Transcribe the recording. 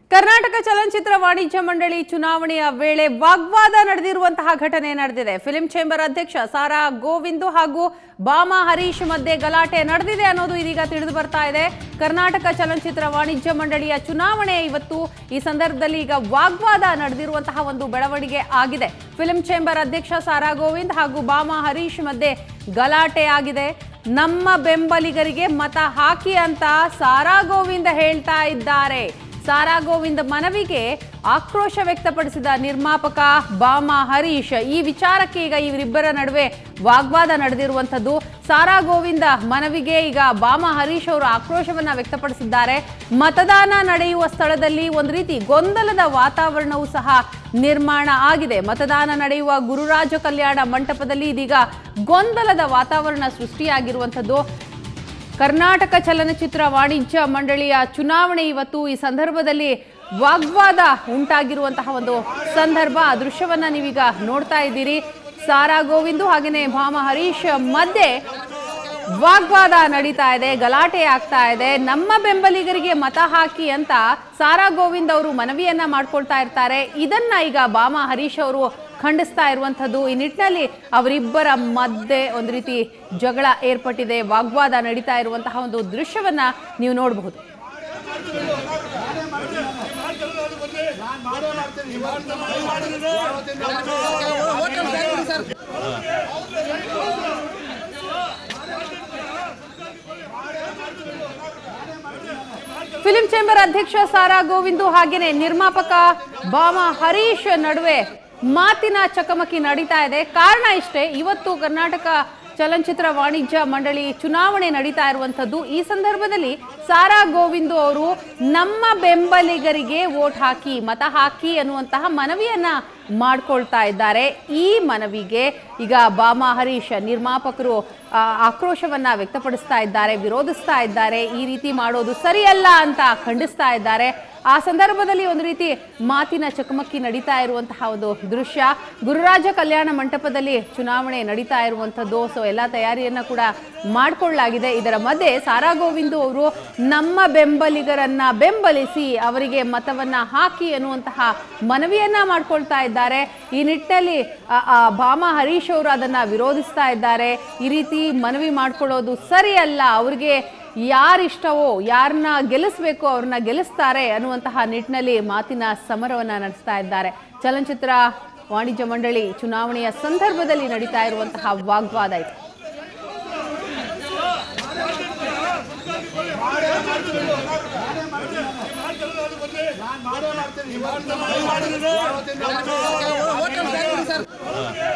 ಕರ್ನಾಟಕ ಚಲನಚಿತ್ರ ವಾಣಿಜ್ಯ ಮಂಡಳಿ ಚುನಾವಣೆಯ ವೇಳೆ ವಾಗ್ವಾದ ನಡೆದಿರುವಂತಹ ಘಟನೆ ನಡೆದಿದೆ ಫಿಲಿಂ ಚೇಂಬರ್ ಅಧ್ಯಕ್ಷ ಸಾರಾ ಗೋವಿಂದು ಹಾಗೂ ಬಾಮಾ ಹರೀಶ್ ಮಧ್ಯೆ ಗಲಾಟೆ ನಡೆದಿದೆ ಅನ್ನೋದು ಇದೀಗ ತಿಳಿದು ಬರ್ತಾ ಇದೆ ಕರ್ನಾಟಕ ಚಲನಚಿತ್ರ ವಾಣಿಜ್ಯ ಮಂಡಳಿಯ ಚುನಾವಣೆ ಇವತ್ತು ಈ ಸಂದರ್ಭದಲ್ಲಿ ಈಗ ವಾಗ್ವಾದ ನಡೆದಿರುವಂತಹ ಒಂದು ಬೆಳವಣಿಗೆ ಆಗಿದೆ ಫಿಲಿಂ ಚೇಂಬರ್ ಅಧ್ಯಕ್ಷ ಸಾರಾ ಗೋವಿಂದ್ ಹಾಗೂ ಬಾಮಾ ಹರೀಶ್ ಮಧ್ಯೆ ಗಲಾಟೆ ಆಗಿದೆ ನಮ್ಮ ಬೆಂಬಲಿಗರಿಗೆ ಮತ ಹಾಕಿ ಅಂತ ಸಾರಾ ಗೋವಿಂದ ಹೇಳ್ತಾ ಇದ್ದಾರೆ ಸಾರಾ ಗೋವಿಂದ ಮನವಿಗೆ ಆಕ್ರೋಶ ವ್ಯಕ್ತಪಡಿಸಿದ ನಿರ್ಮಾಪಕ ಬಾಮಾ ಹರೀಶ್ ಈ ವಿಚಾರಕ್ಕೆ ಈಗ ಇವರಿಬ್ಬರ ನಡುವೆ ವಾಗ್ವಾದ ನಡೆದಿರುವಂಥದ್ದು ಸಾರಾ ಗೋವಿಂದ ಮನವಿಗೆ ಈಗ ಬಾಮಾ ಹರೀಶ್ ಅವರು ಆಕ್ರೋಶವನ್ನ ವ್ಯಕ್ತಪಡಿಸಿದ್ದಾರೆ ಮತದಾನ ನಡೆಯುವ ಸ್ಥಳದಲ್ಲಿ ಒಂದು ರೀತಿ ಗೊಂದಲದ ವಾತಾವರಣವೂ ಸಹ ನಿರ್ಮಾಣ ಆಗಿದೆ ಮತದಾನ ನಡೆಯುವ ಗುರುರಾಜ ಕಲ್ಯಾಣ ಮಂಟಪದಲ್ಲಿ ಇದೀಗ ಗೊಂದಲದ ವಾತಾವರಣ ಸೃಷ್ಟಿಯಾಗಿರುವಂಥದ್ದು ಕರ್ನಾಟಕ ಚಲನಚಿತ್ರ ವಾಣಿಜ್ಯ ಮಂಡಳಿಯ ಚುನಾವಣೆ ಇವತ್ತು ಈ ಸಂದರ್ಭದಲ್ಲಿ ವಾಗ್ವಾದ ಉಂಟಾಗಿರುವಂತಹ ಒಂದು ಸಂದರ್ಭ ಆ ದೃಶ್ಯವನ್ನ ನೀವೀಗ ನೋಡ್ತಾ ಇದ್ದೀರಿ ಸಾರಾ ಗೋವಿಂದು ಹಾಗೆಯೇ ಭಾಮ ಹರೀಶ್ ಮಧ್ಯೆ ವಾಗ್ವಾದ ನಡೀತಾ ಇದೆ ಗಲಾಟೆ ಆಗ್ತಾ ಇದೆ ನಮ್ಮ ಬೆಂಬಲಿಗರಿಗೆ ಮತ ಹಾಕಿ ಅಂತ ಸಾರಾ ಗೋವಿಂದ್ ಅವರು ಮನವಿಯನ್ನ ಮಾಡ್ಕೊಳ್ತಾ ಇರ್ತಾರೆ ಇದನ್ನ ಈಗ ಬಾಮಾ ಹರೀಶ್ ಅವರು ಖಂಡಿಸ್ತಾ ಇರುವಂಥದ್ದು ಈ ನಿಟ್ಟಿನಲ್ಲಿ ಅವರಿಬ್ಬರ ಮಧ್ಯೆ ಒಂದು ರೀತಿ ಜಗಳ ಏರ್ಪಟ್ಟಿದೆ ವಾಗ್ವಾದ ನಡೀತಾ ಇರುವಂತಹ ಒಂದು ದೃಶ್ಯವನ್ನ ನೀವು ನೋಡಬಹುದು ಫಿಲಿಂ ಚೇಂಬರ್ ಅಧ್ಯಕ್ಷ ಸಾರಾ ಗೋವಿಂದು ಹಾಗೇನೆ ನಿರ್ಮಾಪಕ ಬಾಮ ಹರೀಶ್ ನಡುವೆ ಮಾತಿನ ಚಕಮಕಿ ನಡೀತಾ ಇದೆ ಕಾರಣ ಇಷ್ಟೇ ಇವತ್ತು ಕರ್ನಾಟಕ ಚಲನಚಿತ್ರ ವಾಣಿಜ್ಯ ಮಂಡಳಿ ಚುನಾವಣೆ ನಡೀತಾ ಇರುವಂಥದ್ದು ಈ ಸಂದರ್ಭದಲ್ಲಿ ಸಾರಾ ಗೋವಿಂದು ಅವರು ನಮ್ಮ ಬೆಂಬಲಿಗರಿಗೆ ವೋಟ್ ಹಾಕಿ ಮತ ಹಾಕಿ ಅನ್ನುವಂತಹ ಮನವಿಯನ್ನ ಮಾಡ್ಕೊಳ್ತಾ ಇದ್ದಾರೆ ಈ ಮನವಿಗೆ ಈಗ ಬಾಮಾ ಹರೀಶ್ ನಿರ್ಮಾಪಕರು ಆ, ಆಕ್ರೋಶವನ್ನ ವ್ಯಕ್ತಪಡಿಸ್ತಾ ಇದ್ದಾರೆ ವಿರೋಧಿಸ್ತಾ ಇದ್ದಾರೆ ಈ ರೀತಿ ಮಾಡೋದು ಸರಿಯಲ್ಲ ಅಂತ ಖಂಡಿಸ್ತಾ ಇದ್ದಾರೆ ಆ ಸಂದರ್ಭದಲ್ಲಿ ಒಂದು ರೀತಿ ಮಾತಿನ ಚಕಮಕಿ ನಡೀತಾ ಇರುವಂತಹ ಒಂದು ದೃಶ್ಯ ಗುರುರಾಜ ಕಲ್ಯಾಣ ಮಂಟಪದಲ್ಲಿ ಚುನಾವಣೆ ನಡೀತಾ ಇರುವಂಥದ್ದು ಸೊ ಎಲ್ಲ ತಯಾರಿಯನ್ನ ಕೂಡ ಮಾಡಿಕೊಳ್ಳಲಾಗಿದೆ ಇದರ ಮಧ್ಯೆ ಸಾರಾ ಗೋವಿಂದು ಅವರು ನಮ್ಮ ಬೆಂಬಲಿಗರನ್ನ ಬೆಂಬಲಿಸಿ ಅವರಿಗೆ ಮತವನ್ನ ಹಾಕಿ ಅನ್ನುವಂತಹ ಮನವಿಯನ್ನ ಮಾಡ್ಕೊಳ್ತಾ ಇದ್ದಾರೆ ಈ ನಿಟ್ಟಿನಲ್ಲಿ ಆ, ಆ, ಭಾಮಾ ಹರೀಶ್ ಅವರು ಅದನ್ನ ವಿರೋಧಿಸ್ತಾ ಇದ್ದಾರೆ ಈ ರೀತಿ ಮನವಿ ಮಾಡ್ಕೊಳ್ಳೋದು ಸರಿಯಲ್ಲ ಅವ್ರಿಗೆ ಯಾರಿಷ್ಟವೋ ಯಾರನ್ನ ಗೆಲ್ಲಿಸ್ಬೇಕು ಅವ್ರನ್ನ ಗೆಲ್ಲಿಸ್ತಾರೆ ಅನ್ನುವಂತಹ ನಿಟ್ಟಿನಲ್ಲಿ ಮಾತಿನ ಸಮರವನ್ನ ನಡೆಸ್ತಾ ಇದ್ದಾರೆ ಚಲನಚಿತ್ರ ವಾಣಿಜ್ಯ ಮಂಡಳಿ ಚುನಾವಣೆಯ ಸಂದರ್ಭದಲ್ಲಿ ನಡೀತಾ ಇರುವಂತಹ ವಾಗ್ವಾದ ಇದು ಸರ್